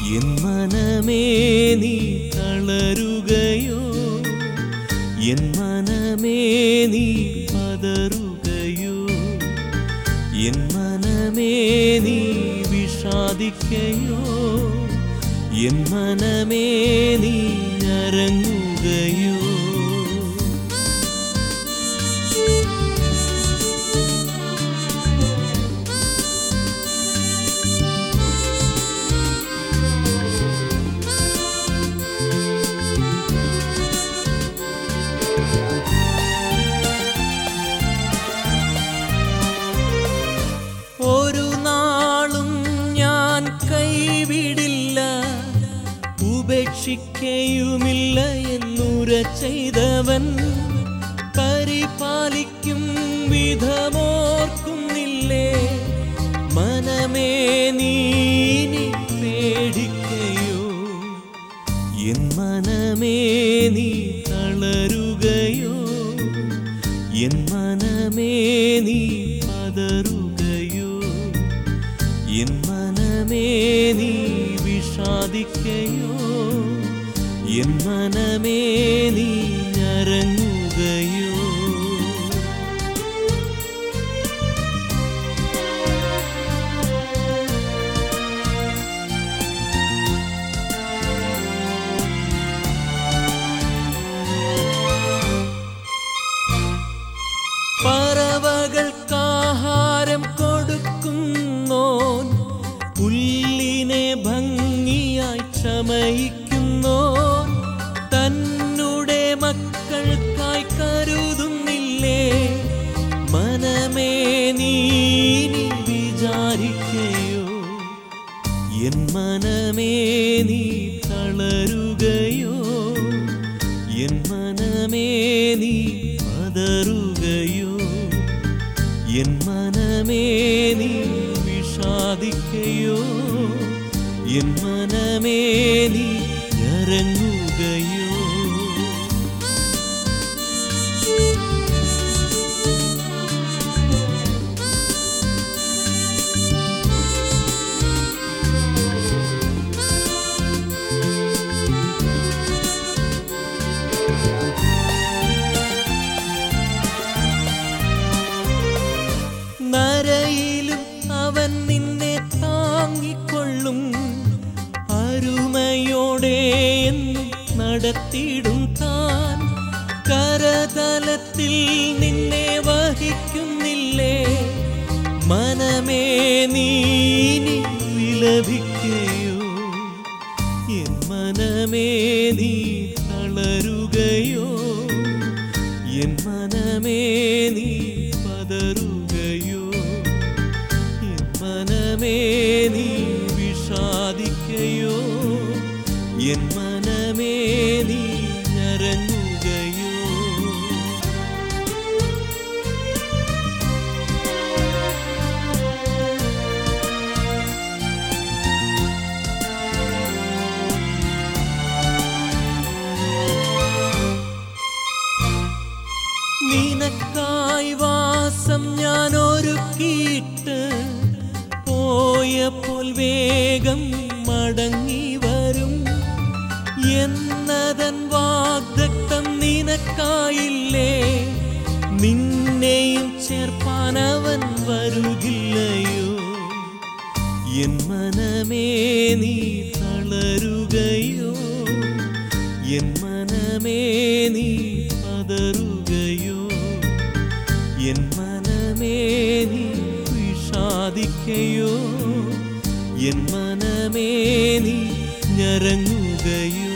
N മനമേ നീ തളരുകയോ N മനമേ നീ പതറുകയോ എൻ മനമേ നീ വിഷാദിക്കയോ എൻ മനമേ നീ ഞരങ്ങുകയോ ഒരു നാളും ഞാൻ കൈവിടില്ല ഉപേക്ഷിക്കയുമില്ല എന്നുര ചെയ്തവൻ പരിപാലിക്കും വിധമോർക്കുന്നില്ലേ മനമേ നീ ഇനി പേടിക്കയോ എൻ മനമേ നീ തളരുകയോ എൻ മനമേ നീ പതറുകയോ എൻ മനമേ നീ വിഷാദിക്കയോ എൻ മനമേ നീ ഞരങ്ങുകയോ പറവകൾക്കാഹാരം കൊടുക്കുന്നോൻ പുല്ലിനെ ഭംഗിയായി ചമയിക്കുന്നോൻ തന്നുടെ മക്കൾക്കായി കരുതുന്നില്ലേ മനമേ നീ ഇനി വിചാരിക്കയോ എൻ മനമേ നീ തളരുകയോ എൻ മനമേ നീ പതറുകയോ എൻ മനമേ നീ വിഷാദിക്കയോ എൻ മനമേ നീ ഞരങ്ങുകയോ നരയിലും അവൻ നിന്നെ താങ്ങിക്കൊള്ളും അരുമയോടെ എന്നും നടത്തിയിടും താൻ കരതലത്തിൽ നിന്നെ വഹിക്കുന്നില്ലേ മനമേ നീ ഇനി വിലപിക്കയോ എൻ മനമേ നീ തളരുകയോ എൻ മനമേ നീ പതറുകയോ എൻ മനമേ നീ വിഷാദിക്കയോ എൻ മനമേ നീ ഞരങ്ങുകയോ നിനക്കായി വാസം ഞാൻ ഒരുക്കിയിട്ട് പോയപ്പോൾ വേഗം മടങ്ങി വരും എന്നതൻ വാഗ്ദത്തം നിനക്കായില്ലേ നിന്നെയും ചേർപ്പാൻ അവൻ വരുകില്ലയോ എൻ മനമേ നീ തളരുകയോ എൻ മനമേ നീ പതറുകയോ എൻ മനമേ നീ വിഷാദിക്കയോ എൻ മനമേ നീ ഞരങ്ങുകയോ